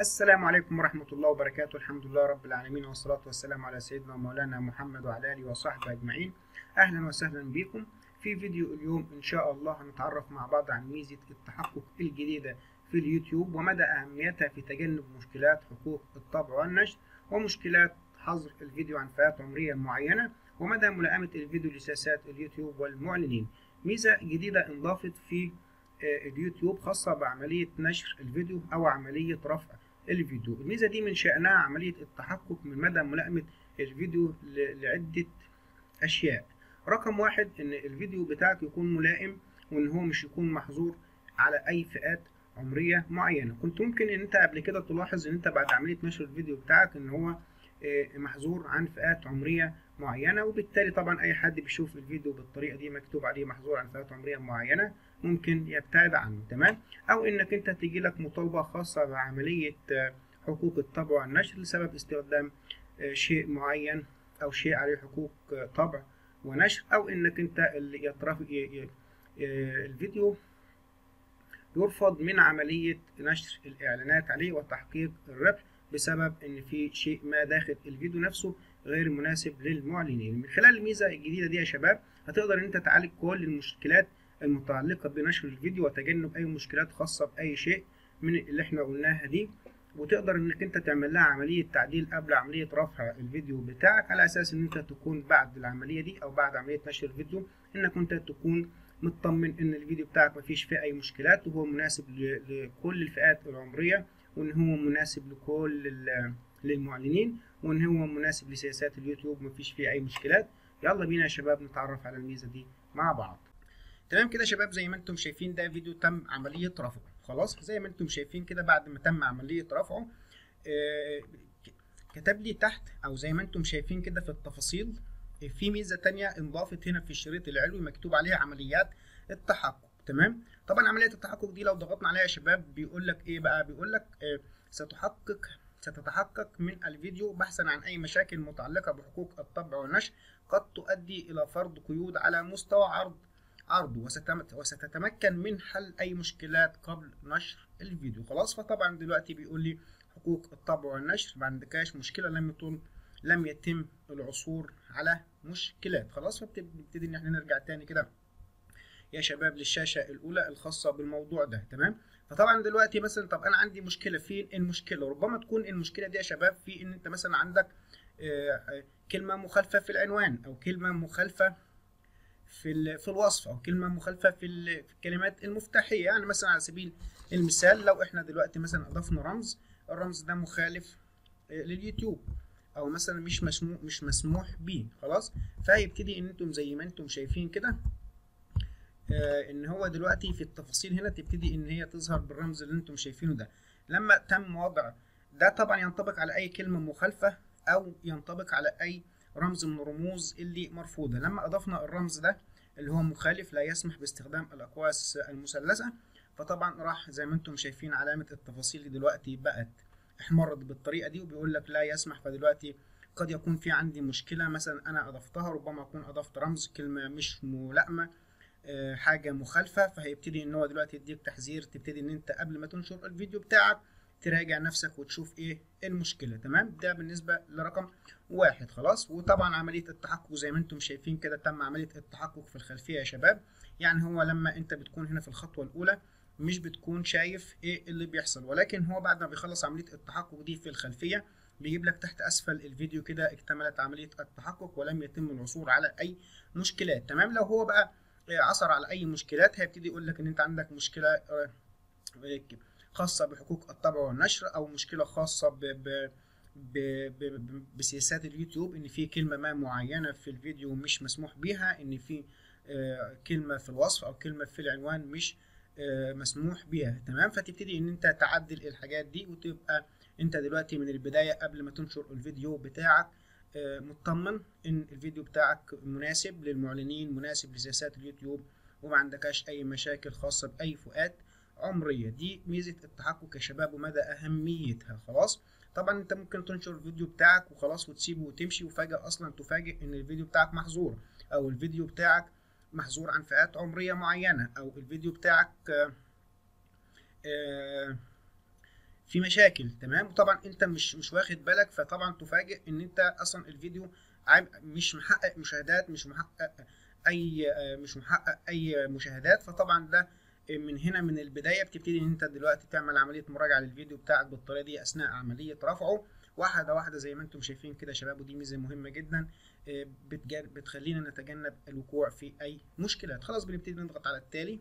السلام عليكم ورحمة الله وبركاته الحمد لله رب العالمين والصلاة والسلام على سيدنا ومولانا محمد وعلى آله وصحبه أجمعين أهلا وسهلا بكم في فيديو اليوم إن شاء الله هنتعرف مع بعض عن ميزة التحقق الجديدة في اليوتيوب ومدى أهميتها في تجنب مشكلات حقوق الطبع والنشر ومشكلات حظر الفيديو عن فئات عمرية معينة ومدى ملائمة الفيديو لسياسات اليوتيوب والمعلنين ميزة جديدة انضافت في اليوتيوب خاصة بعملية نشر الفيديو أو عملية رفع الفيديو الميزة دي من شأنها عملية التحقق من مدى ملائمة الفيديو لعدة أشياء رقم واحد إن الفيديو بتاعك يكون ملائم وإن هو مش يكون محظور على أي فئات عمرية معينة كنت ممكن إن أنت قبل كده تلاحظ إن أنت بعد عملية نشر الفيديو بتاعك إن هو محظور عن فئات عمرية معينة وبالتالي طبعا أي حد بيشوف الفيديو بالطريقة دي مكتوب عليه محظور عن فئات عمرية معينة ممكن يبتعد عنه تمام أو إنك أنت تيجي لك مطالبة خاصة بعملية حقوق الطبع والنشر لسبب استخدام شيء معين أو شيء عليه حقوق طبع ونشر أو إنك أنت اللي يطرف الفيديو يرفض من عملية نشر الإعلانات عليه وتحقيق الربح بسبب ان في شيء ما داخل الفيديو نفسه غير مناسب للمعلنين من خلال الميزه الجديده دي يا شباب هتقدر ان انت تعالج كل المشكلات المتعلقه بنشر الفيديو وتجنب اي مشكلات خاصه باي شيء من اللي احنا قلناها دي وتقدر انك انت تعمل لها عمليه تعديل قبل عمليه رفع الفيديو بتاعك على اساس ان انت تكون بعد العمليه دي او بعد عمليه نشر الفيديو انك انت تكون مطمن ان الفيديو بتاعك مفيش فيه اي مشكلات وهو مناسب لكل الفئات العمريه وان هو مناسب لكل للمعلنين وان هو مناسب لسياسات اليوتيوب مفيش فيه اي مشكلات يلا بينا يا شباب نتعرف على الميزه دي مع بعض تمام كده يا شباب زي ما انتم شايفين ده فيديو تم عمليه رفعه خلاص زي ما انتم شايفين كده بعد ما تم عمليه رفعه آه كتب لي تحت او زي ما انتم شايفين كده في التفاصيل في ميزه تانية انضافت هنا في الشريط العلوي مكتوب عليها عمليات التحقق تمام طبعا عمليه التحقق دي لو ضغطنا عليها يا شباب بيقول لك ايه بقى بيقول لك آه ستحقق ستتحقق من الفيديو بحثا عن اي مشاكل متعلقه بحقوق الطبع والنشر قد تؤدي الى فرض قيود على مستوى عرض عرضه وستتمكن من حل اي مشكلات قبل نشر الفيديو خلاص فطبعا دلوقتي بيقول لي حقوق الطبع والنشر ما عندكاش مشكله لم يطول لم يتم العثور على مشكلات خلاص فبتبتدي ان احنا نرجع تاني كده يا شباب للشاشه الاولى الخاصه بالموضوع ده تمام فطبعا دلوقتي مثلا طب انا عندي مشكله فين المشكله ربما تكون المشكله دي يا شباب في ان انت مثلا عندك كلمه مخالفه في العنوان او كلمه مخالفه في في الوصف او كلمه مخالفه في الكلمات المفتاحيه يعني مثلا على سبيل المثال لو احنا دلوقتي مثلا اضفنا رمز الرمز ده مخالف لليوتيوب او مثلا مش مسموح مش مسموح بيه خلاص فهيبتدي ان انتم زي ما انتم شايفين كده آه ان هو دلوقتي في التفاصيل هنا تبتدي ان هي تظهر بالرمز اللي انتم شايفينه ده لما تم وضع ده طبعا ينطبق على اي كلمه مخالفه او ينطبق على اي رمز من الرموز اللي مرفوضه لما اضفنا الرمز ده اللي هو مخالف لا يسمح باستخدام الاقواس المثلثه فطبعا راح زي ما انتم شايفين علامه التفاصيل دلوقتي بقت احمرت بالطريقه دي وبيقول لك لا يسمح فدلوقتي قد يكون في عندي مشكله مثلا انا اضفتها ربما اكون اضفت رمز كلمه مش ملائمه حاجه مخالفه فهيبتدي ان هو دلوقتي يديك تحذير تبتدي ان انت قبل ما تنشر الفيديو بتاعك تراجع نفسك وتشوف ايه المشكله تمام ده بالنسبه لرقم واحد خلاص وطبعا عمليه التحقق زي ما انتم شايفين كده تم عمليه التحقق في الخلفيه يا شباب يعني هو لما انت بتكون هنا في الخطوه الاولى مش بتكون شايف ايه اللي بيحصل ولكن هو بعد ما بيخلص عمليه التحقق دي في الخلفيه بيجيب لك تحت اسفل الفيديو كده اكتملت عمليه التحقق ولم يتم العثور على اي مشكلات تمام لو هو بقى عثر على اي مشكلات هيبتدي يقول لك ان انت عندك مشكله خاصه بحقوق الطبع والنشر او مشكله خاصه ب ب ب ب بسياسات اليوتيوب ان في كلمه ما معينه في الفيديو مش مسموح بيها ان في كلمه في الوصف او كلمه في العنوان مش مسموح بيها تمام فتبتدي ان انت تعدل الحاجات دي وتبقى انت دلوقتي من البدايه قبل ما تنشر الفيديو بتاعك مطمن ان الفيديو بتاعك مناسب للمعلنين مناسب لسياسات اليوتيوب وما عندكاش اي مشاكل خاصه باي فئات عمريه دي ميزه التحقق يا شباب ومدى اهميتها خلاص طبعا انت ممكن تنشر الفيديو بتاعك وخلاص وتسيبه وتمشي وفجاه اصلا تفاجئ ان الفيديو بتاعك محظور او الفيديو بتاعك محظور عن فئات عمريه معينه او الفيديو بتاعك آآ آآ في مشاكل تمام وطبعا انت مش مش واخد بالك فطبعا تفاجئ ان انت اصلا الفيديو مش محقق مشاهدات مش محقق اي مش محقق اي مشاهدات فطبعا ده من هنا من البدايه بتبتدي ان انت دلوقتي تعمل عمليه مراجعه للفيديو بتاعك بالطريقه دي اثناء عمليه رفعه واحده واحده زي ما انتم شايفين كده يا شباب ودي ميزه مهمه جدا بتخلينا نتجنب الوقوع في اي مشكلات خلاص بنبتدي نضغط على التالي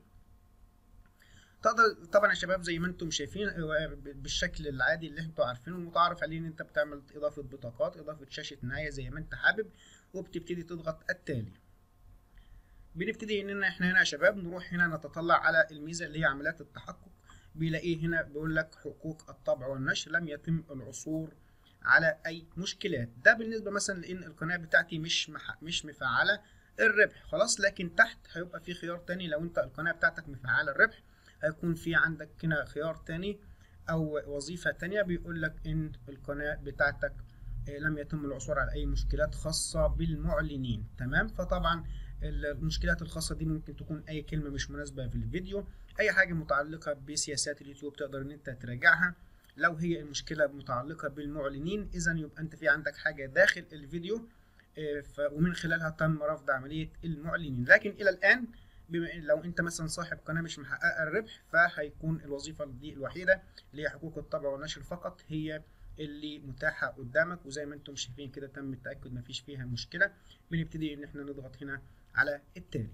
تقدر طبعا يا شباب زي ما انتم شايفين بالشكل العادي اللي انتم عارفينه المتعارف عليه ان انت بتعمل اضافه بطاقات اضافه شاشه نهايه زي ما انت حابب وبتبتدي تضغط التالي بنبتدي اننا احنا هنا يا شباب نروح هنا نتطلع على الميزه اللي هي عمليات التحقق بيلاقيه هنا بيقول لك حقوق الطبع والنشر لم يتم العثور على اي مشكلات ده بالنسبه مثلا لان القناه بتاعتي مش مح... مش مفعله الربح خلاص لكن تحت هيبقى في خيار تاني لو انت القناه بتاعتك مفعله الربح هيكون في عندك هنا خيار تاني او وظيفه تانية بيقول لك ان القناه بتاعتك لم يتم العثور على اي مشكلات خاصه بالمعلنين تمام فطبعا المشكلات الخاصه دي ممكن تكون اي كلمه مش مناسبه في الفيديو اي حاجه متعلقه بسياسات اليوتيوب تقدر ان انت تراجعها لو هي المشكله متعلقه بالمعلنين اذا يبقى انت في عندك حاجه داخل الفيديو ومن خلالها تم رفض عمليه المعلنين لكن الى الان بما إن لو انت مثلا صاحب قناه مش محققه الربح فهيكون الوظيفه دي الوحيده اللي هي حقوق الطبع والنشر فقط هي اللي متاحه قدامك وزي ما انتم شايفين كده تم التاكد مفيش فيها مشكله بنبتدي ان احنا نضغط هنا على التالي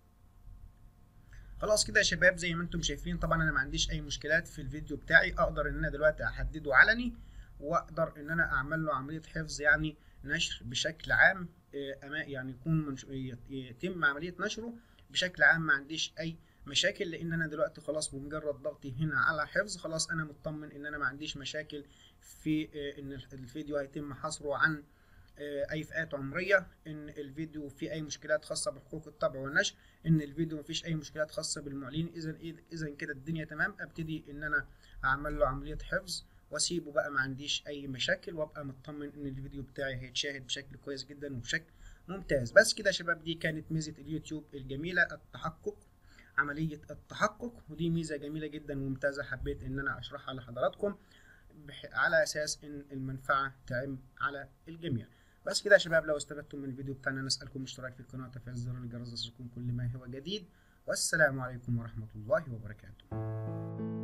خلاص كده يا شباب زي ما انتم شايفين طبعا انا ما عنديش اي مشكلات في الفيديو بتاعي اقدر ان انا دلوقتي احدده علني واقدر ان انا اعمل له عمليه حفظ يعني نشر بشكل عام يعني يكون يتم عمليه نشره بشكل عام ما عنديش اي مشاكل لان انا دلوقتي خلاص بمجرد ضغطي هنا على حفظ خلاص انا مطمن ان انا ما عنديش مشاكل في ان الفيديو هيتم حصره عن اي فئات عمريه ان الفيديو فيه اي مشكلات خاصه بحقوق الطبع والنشر ان الفيديو مفيش اي مشكلات خاصه بالمعلنين اذا اذا كده الدنيا تمام ابتدي ان انا اعمل له عمليه حفظ واسيبه بقى ما عنديش اي مشاكل وابقى مطمن ان الفيديو بتاعي هيتشاهد بشكل كويس جدا وبشكل ممتاز بس كده يا شباب دي كانت ميزه اليوتيوب الجميله التحقق عمليه التحقق ودي ميزه جميله جدا وممتازه حبيت ان انا اشرحها لحضراتكم على اساس ان المنفعه تعم على الجميع بس كده يا شباب لو استفدتم من الفيديو بتاعنا نسألكم الاشتراك في القناة وتفعيل زر الجرس ليصلكم كل ما هو جديد والسلام عليكم ورحمة الله وبركاته